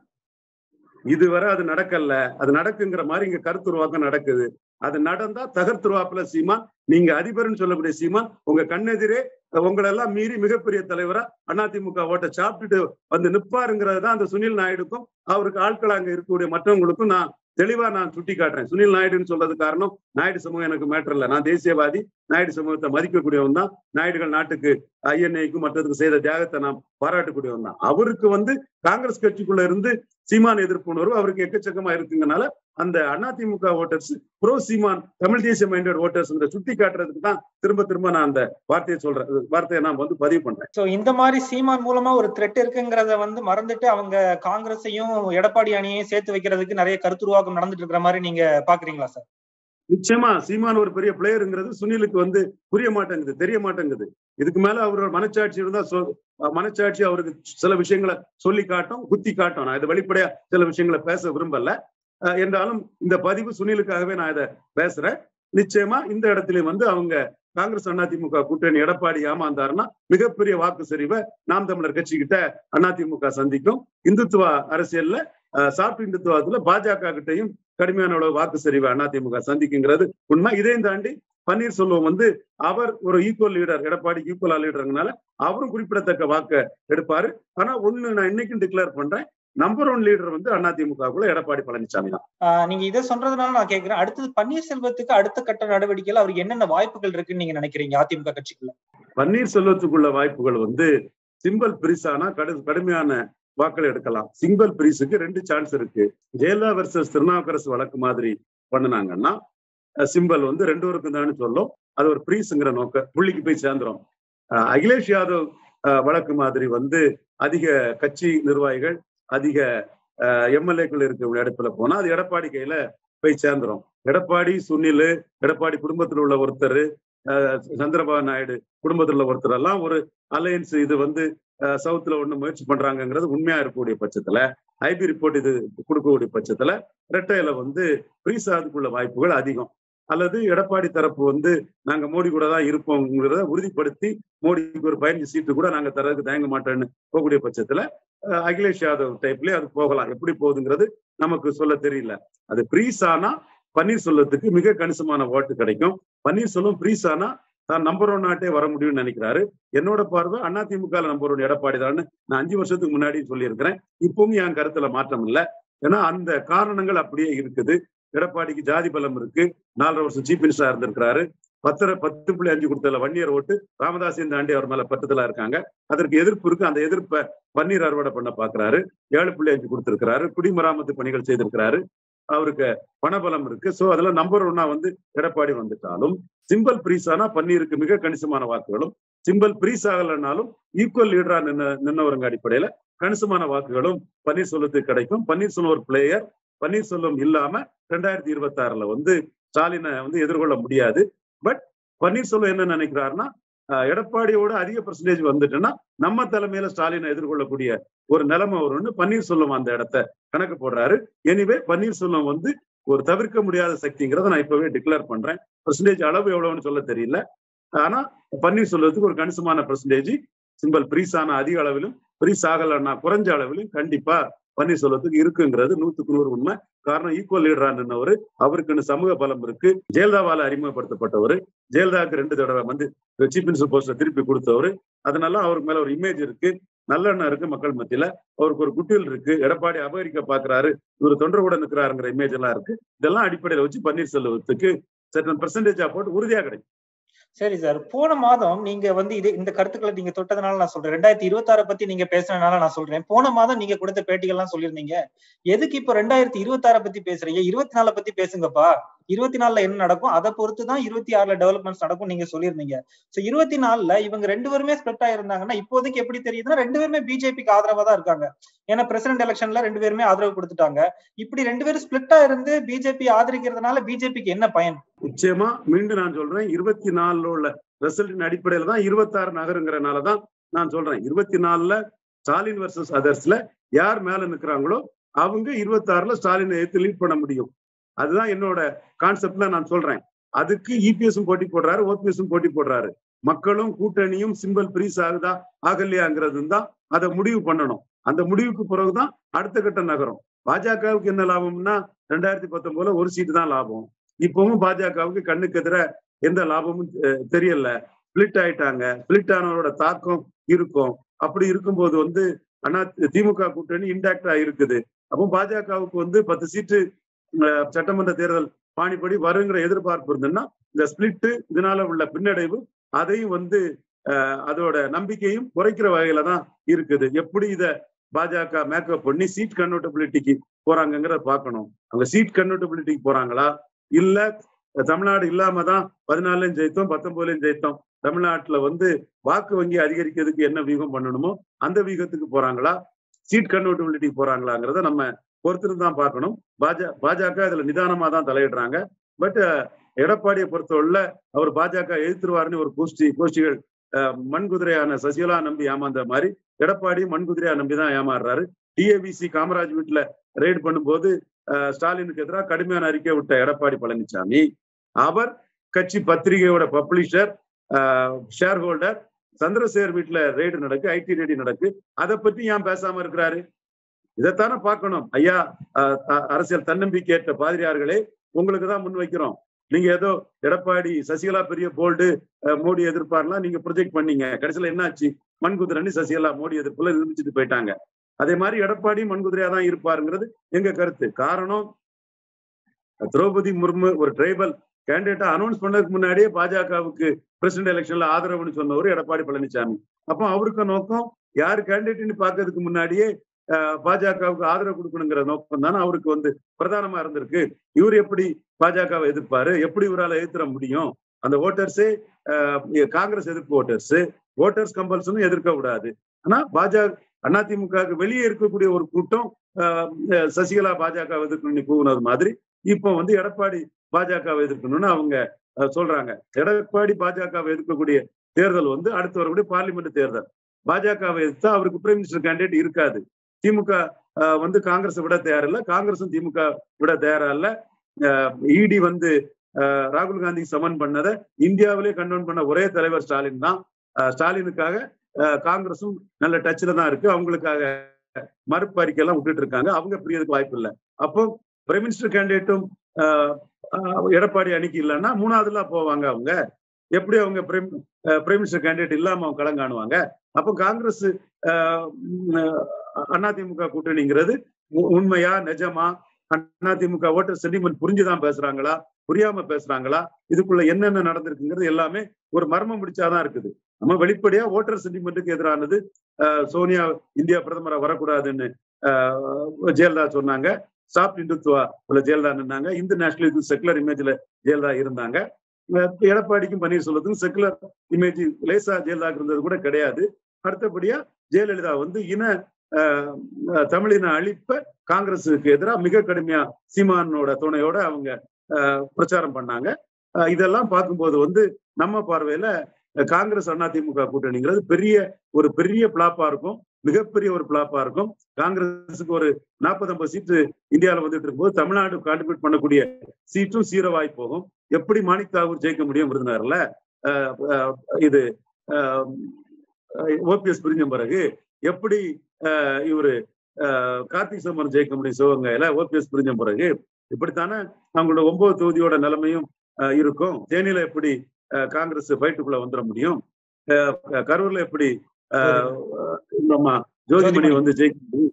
இதுவரை அது நடக்கல அது நடக்குங்கிற மாதிரி இங்க கருத்துருவாக்கம் நடக்குது அது நடந்தா தகர்த்துருவாப்புல சீமான் நீங்க அதிபர்னு சொல்லக்கூடிய சீமான் உங்க கண்ணெதிரே உங்களை எல்லாம் மீறி மிகப்பெரிய தலைவரா அதிமுக ஓட்ட சாப்பிட்டுட்டு வந்து நிப்பாருங்கிறது தான் அந்த சுனில் நாயுடுக்கும் அவருக்கு ஆட்கள் அங்க இருக்கக்கூடிய மற்றவங்களுக்கும் நான் தெளிவா நான் சுட்டி காட்டுறேன் சுனில் நாயுடுன்னு சொல்றது காரணம் நாயுடு சமூகம் எனக்கு மேட்டர் இல்ல நான் தேசியவாதி நாயுடு சமூகத்தை மதிக்கக்கூடியவன் தான் நாயுடுகள் நாட்டுக்கு ஐஎன்ஐக்கும் மற்றதுக்கு செய்த தியாகத்தை நான் பாராட்டக்கூடியவன் தான் அவருக்கு வந்து காங்கிரஸ் கட்சிக்குள்ள இருந்து சீமான் எதிர்ப்பு உணர்வு அவருக்கு எக்கச்சக்கமா இருக்குங்கனால அந்த அதிமுக ஓட்டர்ஸ் ப்ரோ சீமான் தமிழ் தேசிய மைண்டட் ஓட்டர்ஸ் சுட்டி காட்டுறதுக்கு தான் திரும்ப திரும்ப நான் அந்த வார்த்தையை சொல்றேன் வார்த்தையை நான் வந்து பதிவு பண்றேன் சோ இந்த மாதிரி சீமான் மூலமா ஒரு த்ரெட் இருக்குங்கிறத வந்து மறந்துட்டு அவங்க காங்கிரஸையும் எடப்பாடி அணியையும் சேர்த்து வைக்கிறதுக்கு நிறைய கருத்துருவாக்கம் நடந்துட்டு இருக்கிற மாதிரி நீங்க பாக்குறீங்களா சார் நிச்சயமா சீமான் ஒரு பெரிய பிளேயருங்கிறது சுனிலுக்கு வந்து புரிய மாட்டேங்குது தெரிய மாட்டேங்குது இதுக்கு மேல அவரோட மனச்சாட்சி இருந்தா சொ- மனச்சாட்சி அவருக்கு சில விஷயங்களை சொல்லி காட்டும் குத்தி காட்டும் நான் இதை வெளிப்படையா சில விஷயங்களை பேச விரும்பல அஹ் என்றாலும் இந்த பதிவு சுனிலுக்காகவே நான் இதை பேசுறேன் நிச்சயமா இந்த இடத்துலயும் வந்து அவங்க காங்கிரஸ் அதிமுக கூட்டணி எடப்பாடி ஏமாந்தாருன்னா மிகப்பெரிய வாக்கு சரிவை நாம் தமிழர் கட்சி கிட்ட அதிமுக சந்திக்கும் இந்துத்துவ அரசியல்ல அஹ், சாப்பிட்டு இந்துத்துவத்துல பாஜக கிட்டையும் கடுமையான அளவு வாக்கு சரிவை அதிமுக சந்திக்குங்கிறது உண்மை இதையும் தாண்டி பன்னீர்செல்வம் வந்து அவர் ஒரு ஈக்குவல் லீடர் எடப்பாடி ஈக்குவலா லீடர்னால அவரும் குறிப்பிடத்தக்க வாக்க எடுப்பாரு ஆனா ஒண்ணு நான் இன்னைக்கும் டிக்ளேர் பண்றேன் நம்பர் ஒன் லீடர் வந்து அதிமுகவுக்குள்ள எடப்பாடி பழனிசாமி தான் ஆஹ் நீங்க இதை சொல்றதுனால நான் கேக்குறேன் அடுத்தது பன்னீர்செல்வத்துக்கு அடுத்த கட்ட நடவடிக்கையில அவருக்கு என்னென்ன வாய்ப்புகள் இருக்குன்னு நீங்க நினைக்கிறீங்க அதிமுக கட்சிக்குள்ள பன்னீர்செல்வத்துக்குள்ள வாய்ப்புகள் வந்து சிம்பிள் பிரிஸானா கடு கடுமையான வாக்கள் எடுக்கலாம் சிங்கிள் பிரிஸுக்கு ரெண்டு சான்ஸ் இருக்கு ஜெயலலிதா வர்சஸ் திருநாவுக்கரசு வழக்கு மாதிரி பண்ணுனாங்கன்னா சிம்பிள் வந்து ரெண்டு பேருக்கும் தான் சொல்லும் அது ஒரு ப்ரீஸுங்கிற நோக்க புள்ளிக்கு போய் சேர்ந்துரும் அஹ் அகிலேஷ் யாதவ் அஹ் வழக்கு மாதிரி வந்து அதிக கட்சி நிர்வாகிகள் அதிக எம்எல்ஏக்கள் இருக்கிற இடத்துல போனா அது எடப்பாடி கையில போய் சேர்ந்துரும் எடப்பாடி சுனில் எடப்பாடி குடும்பத்தில் உள்ள ஒருத்தர் சந்திரபாபு நாயுடு குடும்பத்தில் உள்ள ஒருத்தர் எல்லாம் ஒரு அலையன்ஸ் இது வந்து சவுத்துல ஒண்ணு முயற்சி பண்றாங்கிறது உண்மையா இருக்கக்கூடிய பட்சத்துல ஐபி ரிப்போர்ட் இது கொடுக்கக்கூடிய பட்சத்துல ரெட்டையில வந்து ஃப்ரீஸ் ஆகிறதுக்குள்ள வாய்ப்புகள் அதிகம் அல்லது எடப்பாடி தரப்பு வந்து நாங்க மோடி கூட தான் இருப்போங்கிறத உறுதிப்படுத்தி மோடிக்கு ஒரு பதினஞ்சு சீட்டு கூட நாங்க தரதுக்கு தயங்க மாட்டோம்னு போகக்கூடிய பட்சத்துல அகிலேஷ் யாதவ் டைப்லயே அது போகலாம் எப்படி போகுதுங்கிறது நமக்கு சொல்ல தெரியல அது ஃப்ரீஸ் ஆனா பன்னீர்செல்வத்துக்கு மிக கணிசமான ஓட்டு கிடைக்கும் பன்னீர்செல்வம் ஃப்ரீஸ் ஆனா தான் நம்பர் ஒன் நாட்டே வர முடியும்னு நினைக்கிறாரு என்னோட பார்வை அதிமுக நம்பர் ஒன் எடப்பாடி தான் நான் அஞ்சு வருஷத்துக்கு முன்னாடி சொல்லியிருக்கிறேன் இப்பவும் என் கருத்துல மாற்றம் இல்லை ஏன்னா அந்த காரணங்கள் அப்படியே இருக்குது எடப்பாடிக்கு ஜாதி பலம் இருக்கு நாலரை வருஷம் சீஃப் மினிஸ்டரா இருந்திருக்கிறாரு பத்தரை பத்து புள்ளி அஞ்சு கொடுத்தல வன்னியர் ஓட்டு ராமதாஸையும் தாண்டி அவர் மேல பட்டத்துல இருக்காங்க அதற்கு எதிர்ப்பு இருக்கு அந்த எதிர்ப்பை பன்னீர் அறுவடை பண்ண பாக்குறாரு ஏழு புள்ளி அஞ்சு கொடுத்திருக்கிறாரு குடிமராமத்து பணிகள் செய்திருக்கிறாரு அவருக்கு பணபலம் இருக்கு சோ அதெல்லாம் நம்பர் ஒன்னா வந்து எடப்பாடி வந்துட்டாலும் சிம்பிள் பிரீஸ் ஆனா பன்னீருக்கு மிக கணிசமான வாக்குகளும் சிம்பிள் பிரீஸ் ஆகலைன்னாலும் ஈக்குவல் லீடரா நின்ன நின்னவருங்க அடிப்படையில கணிசமான வாக்குகளும் பன்னீர்செல்வத்துக்கு கிடைக்கும் பன்னீர்செல்வம் ஒரு பிளேயர் பன்னீர்செல்வம் இல்லாம ரெண்டாயிரத்தி இருபத்தி ஆறுல வந்து ஸ்டாலினை வந்து எதிர்கொள்ள முடியாது பட் பன்னீர்செல்வம் என்ன நினைக்கிறாருன்னா எடப்பாடியோட அதிக பர்சன்டேஜ் வந்துட்டுன்னா நம்ம தலைமையில ஸ்டாலினை எதிர்கொள்ளக்கூடிய ஒரு நிலைமை வரும்னு பன்னீர்செல்வம் அந்த இடத்த கணக்கு போடுறாரு எனிவே பன்னீர்செல்வம் வந்து ஒரு தவிர்க்க முடியாத சக்திங்கிறத நான் இப்பவே டிக்ளேர் பண்றேன் பர்சன்டேஜ் அளவு எவ்வளவுன்னு சொல்ல தெரியல ஆனா பன்னீர்செல்வத்துக்கு ஒரு கணிசமான பர்சன்டேஜ் சிம்பிள் பிரீஸ் ஆன அதிக அளவிலும் பிரீஸ் ஆகலைன்னா குறைஞ்ச அளவிலும் கண்டிப்பா பன்னீர்செல்வத்துக்கு இருக்குங்கிறது நூத்துக்கு நூறு உண்மை காரணம் ஈக்குவல் லீடரா நின்னவர் அவருக்குன்னு சமூக பலம் இருக்கு ஜெயலலிதாவால அறிமுகப்படுத்தப்பட்டவர் ஜெயலலிதாவுக்கு ரெண்டு தடவை வந்து சீஃப் மினிஸ்டர் போஸ்ட திருப்பி கொடுத்தவர் அதனால அவருக்கு மேல ஒரு இமேஜ் இருக்கு நல்லெண்ணம் இருக்கு மக்கள் மத்தியில அவருக்கு ஒரு குட்டில் இருக்கு எடப்பாடி அபகரிக்க பாக்குறாரு இவர் தொண்டர் கூட நிற்கிறாருங்கிற இமேஜ் எல்லாம் இருக்கு இதெல்லாம் அடிப்படையில வச்சு பன்னீர்செல்வத்துக்கு சர்டன் பெர்சன்டேஜா போட்டு உறுதியா கிடைக்கும் சரி சார் போன மாதம் நீங்க வந்து இது இந்த கருத்துக்களை நீங்க தொட்டதுனால நான் சொல்றேன் ரெண்டாயிரத்தி இருபத்தி ஆறு பத்தி நீங்க பேசுனதுனால நான் சொல்றேன் போன மாதம் நீங்க கொடுத்த பேட்டிகள்லாம் சொல்லியிருந்தீங்க எதுக்கு இப்ப ரெண்டாயிரத்தி இருபத்தி ஆறு பத்தி பேசுறீங்க இருபத்தி நாலு பத்தி பேசுங்கப்பா இருபத்தி நாலுல என்ன நடக்கும் அதை பொறுத்து தான் இருபத்தி ஆறுல டெவலப்மெண்ட்ஸ் நடக்கும் நீங்க சொல்லியிருந்தீங்க சோ இருபத்தி நாலுல இவங்க ரெண்டு பேருமே ஸ்பிளிட் ஆயிருந்தாங்கன்னா இப்போதைக்கு எப்படி தெரியுதுன்னா ரெண்டு பேருமே பிஜேபிக்கு ஆதரவா தான் இருக்காங்க ஏன்னா பிரசிடென்ட் எலெக்ஷன்ல ரெண்டு பேருமே ஆதரவு கொடுத்துட்டாங்க இப்படி ரெண்டு பேரும் ஸ்பிளிட்டா இருந்து பிஜேபி ஆதரிக்கிறதுனால பிஜேபிக்கு என்ன பயன் நிச்சயமா மீண்டும் நான் சொல்றேன் இருபத்தி நாலுல உள்ள ரிசல்ட்டின் அடிப்படையில தான் இருபத்தாறு நகருங்கிறனாலதான் நான் சொல்றேன் இருபத்தி நாலுல ஸ்டாலின் வர்சஸ் அதர்ஸ்ல யார் மேல நிக்கிறாங்களோ அவங்க இருபத்தாறுல ஸ்டாலினை எடுத்து லீட் பண்ண முடியும் அதுதான் என்னோட கான்செப்ட்ல நான் சொல்றேன் அதுக்கு இபிஎஸும் போட்டி போடுறாரு ஓபிஎஸும் போட்டி போடுறாரு மக்களும் கூட்டணியும் சிம்பிள் பிரீஸ் ஆகுதா ஆகலையாங்கிறது தான் அதை முடிவு பண்ணணும் அந்த முடிவுக்கு பிறகுதான் அடுத்த கட்ட நகரம் பாஜகவுக்கு என்ன லாபம்னா ரெண்டாயிரத்தி பத்தொன்பதுல ஒரு சீட்டு தான் லாபம் இப்பவும் பாஜகவுக்கு கண்ணுக்கு எதிர எந்த லாபமும் தெரியல ஸ்பிளிட் ஆயிட்டாங்க ஸ்பிளிட் ஆனவரோட தாக்கம் இருக்கும் அப்படி இருக்கும்போது வந்து அண்ணா திமுக கூட்டணி இன்டாக்டா இருக்குது அப்போ பாஜகவுக்கு வந்து பத்து சீட்டு சட்டமன்ற தேர்தல் பாணிப்படி வருங்கிற எதிர்பார்ப்பு இருந்ததுன்னா இந்த ஸ்பிளிட்டு இதனால உள்ள பின்னடைவு அதையும் வந்து அதோட நம்பிக்கையும் குறைக்கிற வகையில தான் இருக்குது எப்படி இத பாஜக மேக்கப் பண்ணி சீட் கன்வெர்டபிலிட்டிக்கு போறாங்கிறத பார்க்கணும் அவங்க சீட் கன்வெர்டபிலிட்டிக்கு போறாங்களா இல்ல தமிழ்நாடு இல்லாம தான் பதினாலுலயும் ஜெயித்தோம் பத்தொன்பதுலயும் ஜெயித்தோம் தமிழ்நாட்டுல வந்து வாக்கு வங்கி அதிகரிக்கிறதுக்கு என்ன வீகம் பண்ணணுமோ அந்த வீகத்துக்கு போறாங்களா சீட் கன்வெர்டபிலிட்டி போறாங்களாங்கிறத நம்ம பொறுத்திருந்து தான் பார்க்கணும் பாஜ பாஜக இதுல நிதானமா தான் தலையிடுறாங்க பட் எடப்பாடியை பொறுத்தவரையில அவர் பாஜக எதிர்த்துருவாருன்னு ஒரு கோஷ்டி கோஷ்டிகள் மண்குதிரையான சசிகலா நம்பி ஏமாந்த மாதிரி எடப்பாடி மண்குதிரையா நம்பி தான் ஏமாறுறாரு டிஏபிசி காமராஜ் வீட்டுல ரெய்டு பண்ணும்போது ஸ்டாலினுக்கு எதிராக கடுமையான அறிக்கை விட்ட எடப்பாடி பழனிசாமி அவர் கட்சி பத்திரிகையோட பப்ளிஷர் ஷேர் ஹோல்டர் சந்திரசேகர் வீட்டுல ரெய்டு நடக்கு ஐடி ரெய்டு நடக்கு அதை பத்தி ஏன் பேசாம இருக்கிறாரு இதைத்தானே பார்க்கணும் ஐயா அரசியல் தன்னம்பிக்கையற்ற பாதிரியார்களே உங்களுக்கு தான் முன் வைக்கிறோம் நீங்க ஏதோ எடப்பாடி சசிகலா பெரிய போல்டு மோடி எதிர்ப்பார்லாம் நீங்க ப்ரொஜெக்ட் பண்ணீங்க கடைசியில என்னாச்சு மண்குதிரன்னு சசிகலா மோடி எதிர்ப்புல நிரூபிச்சுட்டு போயிட்டாங்க அதே மாதிரி எடப்பாடி மண்குதிரையா தான் இருப்பாருங்கிறது எங்க கருத்து காரணம் திரௌபதி முர்மு ஒரு ட்ரைபல் கேண்டிடேட்டா அனௌன்ஸ் பண்ணதுக்கு முன்னாடியே பாஜகவுக்கு பிரசிடென்ட் எலெக்ஷன்ல ஆதரவுன்னு சொன்னவர் எடப்பாடி பழனிசாமி அப்போ அவருக்கு நோக்கம் யார் கேண்டிடேட்னு பார்க்கறதுக்கு முன்னாடியே பாஜகவுக்கு ஆதரவு கொடுக்கணுங்கிற நோக்கம் தானே அவருக்கு வந்து பிரதானமா இருந்திருக்கு இவர் எப்படி பாஜகவை எதிர்ப்பாரு எப்படி இவரால் எதிர்த்திட முடியும் அந்த ஓட்டர்ஸே காங்கிரஸ் எதிர்ப்பு ஓட்டர்ஸ் ஓட்டர்ஸ் கம்பல்சனும் எதிர்க்க கூடாது ஆனா பாஜக அதிமுகவுக்கு வெளியே இருக்கக்கூடிய ஒரு கூட்டம் சசிகலா பாஜக எதிர்க்கணும்னு கூவுனது மாதிரி இப்போ வந்து எடப்பாடி பாஜகவை எதிர்க்கணும்னு அவங்க சொல்றாங்க எடப்பாடி பாஜகவை எதிர்க்கக்கூடிய தேர்தல் வந்து அடுத்து வரக்கூடிய பார்லிமெண்ட் தேர்தல் பாஜகவை எதிர்த்தா அவருக்கு பிரைம் மினிஸ்டர் கேண்டிடேட் இருக்காது திமுக வந்து காங்கிரஸ் விட தயாரில்ல காங்கிரஸும் திமுக விட தயாரா இல்ல இடி வந்து ராகுல் காந்தி சமன் பண்ணதை இந்தியாவிலே கண்டோன் பண்ண ஒரே தலைவர் ஸ்டாலின் தான் ஸ்டாலினுக்காக காங்கிரஸும் நல்ல டச்சில் தான் இருக்கு அவங்களுக்காக மறுப்பு அறிக்கை எல்லாம் விட்டுட்டு இருக்காங்க அவங்க பிரியதுக்கு வாய்ப்பு இல்லை அப்போ பிரைம் மினிஸ்டர் கேண்டிடேட்டும் எடப்பாடி அணிக்கு இல்லைன்னா மூணாவதுல போவாங்க அவங்க எப்படி அவங்க பிரைம் பிரைம் மினிஸ்டர் கேண்டிடேட் இல்லாம அவங்க களம் காணுவாங்க அப்போ காங்கிரஸ் அதிமுக கூட்டணிங்கிறது உண்மையா நிஜமா அதிமுக ஓட்டர் சென்டிமெண்ட் புரிஞ்சுதான் பேசுறாங்களா புரியாம பேசுறாங்களா இதுக்குள்ள என்னென்ன நடந்திருக்குங்கிறது எல்லாமே ஒரு மர்மம் பிடிச்சாதான் இருக்குது நம்ம வெளிப்படையா ஓட்டர் சென்டிமெண்ட்டுக்கு எதிரானது சோனியா இந்தியா பிரதமரா வரக்கூடாதுன்னு ஜெயலலிதா சொன்னாங்க சாப்ட் இந்துத்துவா உள்ள ஜெயலலிதா நின்னாங்க இந்து நேஷனல் செக்குலர் இமேஜ்ல ஜெயலலிதா இருந்தாங்க எடப்பாடிக்கும் பன்னீர்செல்வத்துக்கும் செக்குலர் இமேஜ் லேசா ஜெயலலிதா இருந்தது கூட கிடையாது அடுத்தபடியா ஜெயலலிதா வந்து இன தமிழின அழிப்ப காங்கிரஸுக்கு எதிராக மிக கடுமையா சீமானோட துணையோட அவங்க பிரச்சாரம் பண்ணாங்க இதெல்லாம் பார்க்கும்போது வந்து நம்ம பார்வையில காங்கிரஸ் அதிமுக கூட்டணிங்கிறது பெரிய ஒரு பெரிய பிளாப்பா இருக்கும் மிகப்பெரிய ஒரு பிளாப்பா இருக்கும் காங்கிரஸுக்கு ஒரு நாற்பது ஐம்பது சீட்டு இந்தியாவில் வந்துட்டு இருக்கும்போது தமிழ்நாடு கான்ட்ரிபியூட் பண்ணக்கூடிய சீட்டும் சீரவாய் போகும் எப்படி மாணிக் தாகூர் ஜெயிக்க முடியும் விருதுநகர்ல இது ஓபிஎஸ் பிரிஞ்ச பிறகு எப்படி இவரு கார்த்திக் சிதம்பரம் ஜெயிக்க முடியும் சிவகங்கையில ஓபிஎஸ் பிரிஞ்ச பிறகு இப்படித்தானே அவங்களோட ஒன்பது தொகுதியோட நிலைமையும் இருக்கும் தேனியில எப்படி காங்கிரஸ் ஃபைட்டுக்குள்ள வந்துட முடியும் கரூர்ல எப்படி நம்ம ஜோதிமணி வந்து ஜெயிக்க முடியும்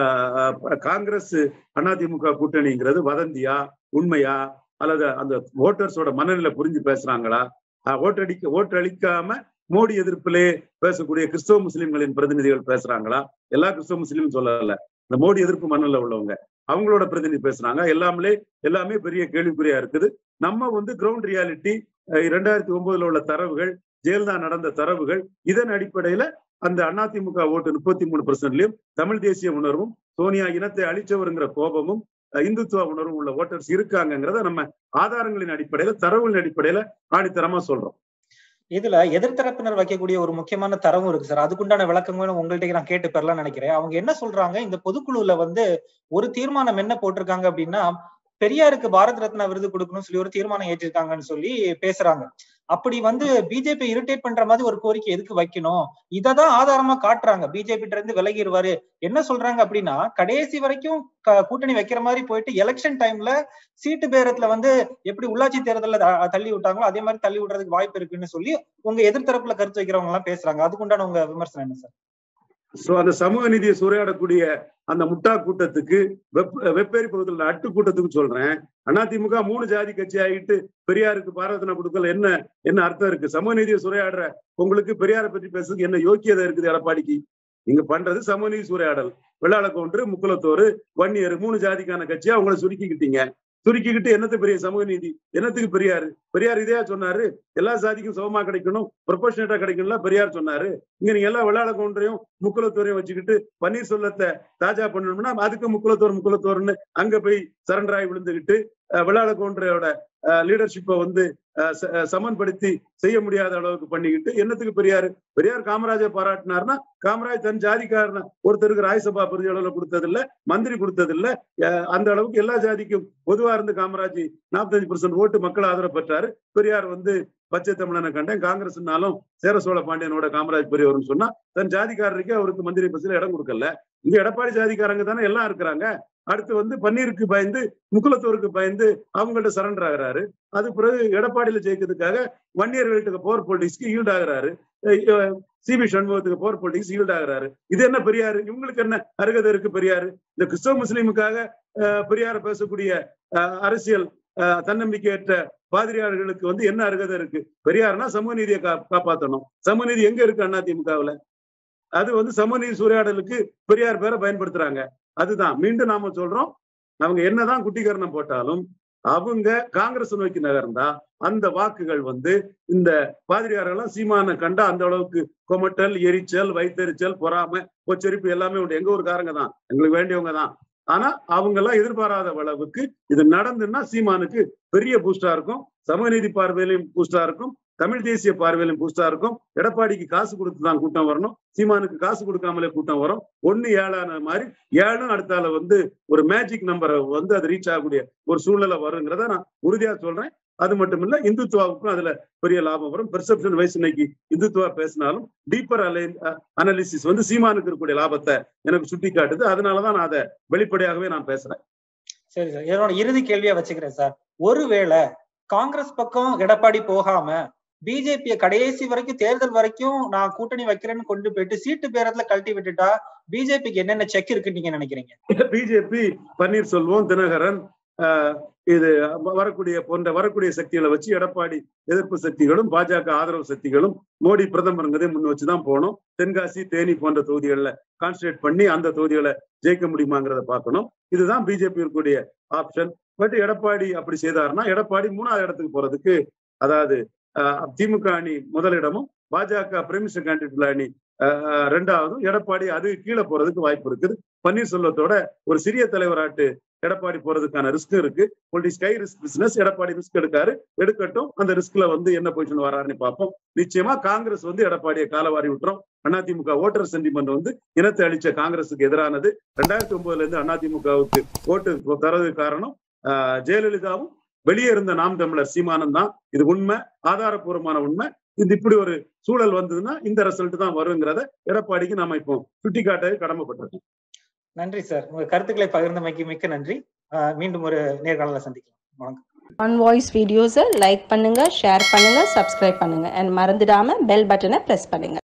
காங்கிரஸ் அதிமுக கூட்டணிங்கிறது வதந்தியா உண்மையா அல்லது அந்த ஓட்டர்ஸோட மனநிலை புரிஞ்சு பேசுறாங்களா ஓட்டடிக்க ஓட்டு அளிக்காம மோடி எதிர்ப்பிலே பேசக்கூடிய கிறிஸ்தவ முஸ்லிம்களின் பிரதிநிதிகள் பேசுறாங்களா எல்லா கிறிஸ்தவ முஸ்லீமும் சொல்லல இந்த மோடி எதிர்ப்பு மண்ணில் உள்ளவங்க அவங்களோட பிரதிநிதி பேசுறாங்க எல்லாமே எல்லாமே பெரிய கேள்விக்குறியா இருக்குது நம்ம வந்து கிரவுண்ட் ரியாலிட்டி இரண்டாயிரத்தி ஒன்பதுல உள்ள தரவுகள் ஜெயலலிதா நடந்த தரவுகள் இதன் அடிப்படையில அந்த அதிமுக ஓட்டு முப்பத்தி மூணு பெர்சென்ட்லயும் தமிழ் தேசிய உணர்வும் சோனியா இனத்தை அழிச்சவருங்கிற கோபமும் இந்துத்துவ உணர்வும் உள்ள ஓட்டர்ஸ் இருக்காங்கிறத நம்ம ஆதாரங்களின் அடிப்படையில தரவுகளின் அடிப்படையில ஆணித்தரமா சொல்றோம் இதுல எதிர்த்தரப்பினர் வைக்கக்கூடிய ஒரு முக்கியமான தரவும் இருக்கு சார் அதுக்குண்டான விளக்கங்களும் உங்கள்கிட்ட நான் கேட்டு பெறலாம் நினைக்கிறேன் அவங்க என்ன சொல்றாங்க இந்த பொதுக்குழுல வந்து ஒரு தீர்மானம் என்ன போட்டிருக்காங்க அப்படின்னா பெரியாருக்கு பாரத் ரத்னா விருது கொடுக்கணும்னு சொல்லி ஒரு தீர்மானம் ஏற்றிருக்காங்கன்னு சொல்லி பேசுறாங்க அப்படி வந்து பிஜேபி இரிட்டேட் பண்ற மாதிரி ஒரு கோரிக்கை எதுக்கு வைக்கணும் இததான் ஆதாரமா காட்டுறாங்க பிஜேபி இருந்து விலகிடுவாரு என்ன சொல்றாங்க அப்படின்னா கடைசி வரைக்கும் கூட்டணி வைக்கிற மாதிரி போயிட்டு எலெக்ஷன் டைம்ல சீட்டு பேரத்துல வந்து எப்படி உள்ளாட்சி தேர்தலில் தள்ளி விட்டாங்களோ அதே மாதிரி தள்ளி விடுறதுக்கு வாய்ப்பு இருக்குன்னு சொல்லி உங்க எதிர்த்தரப்புல கருத்து வைக்கிறவங்க எல்லாம் பேசுறாங்க அதுக்குண்டான உங்க விமர்சனம் என்ன சார் சோ அந்த சமூக நீதியை சூறையாடக்கூடிய அந்த முட்டா கூட்டத்துக்கு வெப்பேரி பகுதியில் அட்டு கூட்டத்துக்கு சொல்றேன் அதிமுக மூணு ஜாதி கட்சி ஆகிட்டு பெரியாருக்கு பாரதனை கொடுக்கல என்ன என்ன அர்த்தம் இருக்கு சமூக நீதியை சூறையாடுற உங்களுக்கு பெரியாரை பற்றி பேசுறதுக்கு என்ன யோக்கியதை இருக்குது எடப்பாடிக்கு நீங்க பண்றது சமூக நீதி சூறையாடல் வெள்ளாள கவுண்டரு முக்குலத்தோரு வன்னியர் மூணு ஜாதிக்கான கட்சியா அவங்கள சுருக்கிக்கிட்டீங்க சுருக்கிக்கிட்டு என்னத்து பெரிய சமூக நீதி என்னத்துக்கு பெரியாரு பெரியார் இதையா சொன்னாரு எல்லா சாதிக்கும் சமமா கிடைக்கணும் ப்ரொபோஷனேட்டா கிடைக்கணும்ல பெரியார் சொன்னாரு இங்க நீங்க எல்லா வெள்ளாள கவுண்டரையும் முக்குலத்தோரையும் வச்சுக்கிட்டு பன்னீர்செல்வத்தை தாஜா பண்ணணும்னா அதுக்கு முக்குலத்தோர் முக்குலத்தோர்னு அங்க போய் சரண்டர் ஆகி விழுந்துகிட்டு வெள்ளாள கவுண்டரோட லீடர்ஷிப்பை வந்து சமன்படுத்தி செய்ய முடியாத அளவுக்கு பண்ணிக்கிட்டு என்னத்துக்கு பெரியாரு பெரியார் காமராஜர் பாராட்டினார்னா காமராஜ் தன் ஜாதிக்காரன ஒருத்தருக்கு ராஜ்சபா பிரதி அளவுல கொடுத்தது இல்ல மந்திரி கொடுத்தது இல்ல அந்த அளவுக்கு எல்லா ஜாதிக்கும் பொதுவா இருந்து காமராஜ் நாற்பத்தஞ்சு பெர்சன்ட் ஓட்டு மக்கள் ஆதரவு பெற்றாரு பெரியார் வந்து பச்சை தமிழனை கண்டேன் காங்கிரஸ்னாலும் சேர சோழ பாண்டியனோட காமராஜ் பெரியவர்னு சொன்னா தன் ஜாதிக்காரருக்கே அவருக்கு மந்திரி பஸ்ல இடம் கொடுக்கல இங்க எடப்பாடி ஜாதிக்காரங்க தானே எல்லாம் இருக்கிறாங்க அடுத்து வந்து பன்னீருக்கு பயந்து முக்குலத்தோருக்கு பயந்து அவங்கள்ட்ட சரண்டர் ஆகிறாரு அது பிறகு எடப்பாடியில ஜெயிக்கிறதுக்காக வன்னியர்களுக்கு போர் பொலிட்டிக்ஸ்க்கு ஈல்ட் ஆகிறாரு சிபி சண்முகத்துக்கு போர் பொலிட்டிக்ஸ் ஈல்ட் ஆகிறாரு இது என்ன பெரியாரு இவங்களுக்கு என்ன அருகதை இருக்கு பெரியாரு இந்த கிறிஸ்தவ முஸ்லீமுக்காக பெரியார பேசக்கூடிய அரசியல் அஹ், தன்னம்பிக்கையற்ற பாதிரியார்களுக்கு வந்து என்ன அருகதை இருக்கு பெரியார்னா சமூக நீதியை கா காப்பாற்றணும் சமூக நீதி எங்க இருக்கு அதிமுகவுல அது வந்து சமூக சூறையாடலுக்கு பெரியார் பேரை பயன்படுத்துறாங்க அதுதான் மீண்டும் நாம சொல்றோம் அவங்க என்னதான் குட்டிகரணம் போட்டாலும் அவங்க காங்கிரஸ் நோக்கி நகர்ந்தா அந்த வாக்குகள் வந்து இந்த பாதிரியாரெல்லாம் சீமான கண்டா அந்த அளவுக்கு கொமட்டல் எரிச்சல் வைத்தெரிச்சல் பொறாமை பொச்சரிப்பு எல்லாமே உண்டு எங்க ஊருக்காரங்க தான் எங்களுக்கு வேண்டியவங்க தான் ஆனா அவங்க எல்லாம் எதிர்பாராத அளவுக்கு இது நடந்துன்னா சீமானுக்கு பெரிய பூஸ்டா இருக்கும் சமநீதி பார்வையிலும் பூஸ்டா இருக்கும் தமிழ் தேசிய பார்வையிலும் பூஸ்டா இருக்கும் எடப்பாடிக்கு காசு கொடுத்து தான் கூட்டம் வரணும் சீமானுக்கு காசு கொடுக்காமலே கூட்டம் வரும் ஒண்ணு ஏழான மாதிரி ஏழும் அடுத்தால வந்து ஒரு மேஜிக் நம்பரை வந்து அது ரீச் ஆகக்கூடிய ஒரு சூழ்நிலை வருங்கிறத நான் உறுதியா சொல்றேன் அது மட்டும் இல்ல இந்துத்துவாவுக்கும் அதுல பெரிய லாபம் வரும் பெர்செப்ஷன் வைஸ் இன்னைக்கு இந்துத்துவா பேசினாலும் டீப்பர் அலை அனாலிசிஸ் வந்து சீமானுக்கு இருக்கக்கூடிய லாபத்தை எனக்கு சுட்டி காட்டுது அதனாலதான் நான் அதை வெளிப்படையாகவே நான் பேசுறேன் சரி சார் என்னோட இறுதி கேள்வியா வச்சுக்கிறேன் சார் ஒருவேளை காங்கிரஸ் பக்கம் எடப்பாடி போகாம பிஜேபிய கடைசி வரைக்கும் தேர்தல் வரைக்கும் நான் கூட்டணி வைக்கிறேன்னு கொண்டு போயிட்டு சீட்டு பேரத்துல கழட்டி விட்டுட்டா பிஜேபிக்கு என்னென்ன செக் இருக்குன்னு நீங்க நினைக்கிறீங்க பிஜேபி பன்னீர்செல்வம் தினகரன் ஆஹ், இது வரக்கூடிய போன்ற வரக்கூடிய சக்திகளை வச்சு எடப்பாடி எதிர்ப்பு சக்திகளும் பாஜக ஆதரவு சக்திகளும் மோடி பிரதமருங்கிறதை முன் வச்சுதான் போகணும் தென்காசி தேனி போன்ற தொகுதிகளில் கான்சன்ட்ரேட் பண்ணி அந்த தொகுதிகளை ஜெயிக்க முடியுமாங்கிறத பார்க்கணும் இதுதான் பிஜேபி இருக்கக்கூடிய ஆப்ஷன் பட் எடப்பாடி அப்படி செய்தாருன்னா எடப்பாடி மூணாவது இடத்துக்கு போறதுக்கு அதாவது ஆஹ், திமுக அணி முதலிடமும் பாஜக பிரைமினிஸ்டர் கேண்டிடேட் அணி ஆஹ், ரெண்டாவதும் எடப்பாடி அது கீழே போறதுக்கு வாய்ப்பு இருக்குது பன்னீர்செல்வத்தோட ஒரு சிறிய தலைவராட்டு எடப்பாடி போறதுக்கான ரிஸ்க் இருக்கு பொலிட்டிக்ஸ் கை ரிஸ்க் பிசினஸ் எடப்பாடி ரிஸ்க் எடுக்காரு எடுக்கட்டும் அந்த ரிஸ்க்ல வந்து என்ன பொசிஷன் வராருன்னு பார்ப்போம் நிச்சயமா காங்கிரஸ் வந்து எடப்பாடியை காலவாரி விட்டுரும் அதிமுக ஓட்டர் சென்டிமெண்ட் வந்து இனத்தை அளிச்ச காங்கிரஸுக்கு எதிரானது ரெண்டாயிரத்தி ஒன்பதுல இருந்து அதிமுகவுக்கு ஓட்டு தரது காரணம் ஆஹ், ஜெயலலிதாவும் வெளியே இருந்த நாம் தமிழர் சீமானம் தான் இது உண்மை ஆதாரபூர்வமான உண்மை இது இப்படி ஒரு சூழல் வந்ததுன்னா இந்த ரிசல்ட் தான் வருங்கிறத எடப்பாடிக்கு நாம இப்போ சுட்டிக்காட்ட கடமைப்பட்டிருக்கோம் நன்றி சார் உங்க கருத்துக்களை பகிர்ந்தமைக்கு மிக்க நன்றி ஆஹ் மீண்டும் ஒரு நேர்காணல சந்திக்கலாம் வணக்கம் ஒன் வாய்ஸ் வீடியோஸை லைக் பண்ணுங்க ஷேர் பண்ணுங்க சப்ஸ்கிரைப் பண்ணுங்க அண்ட் மறந்துடாம பெல் பட்டனை ப்ரெஸ் பண்ணுங்க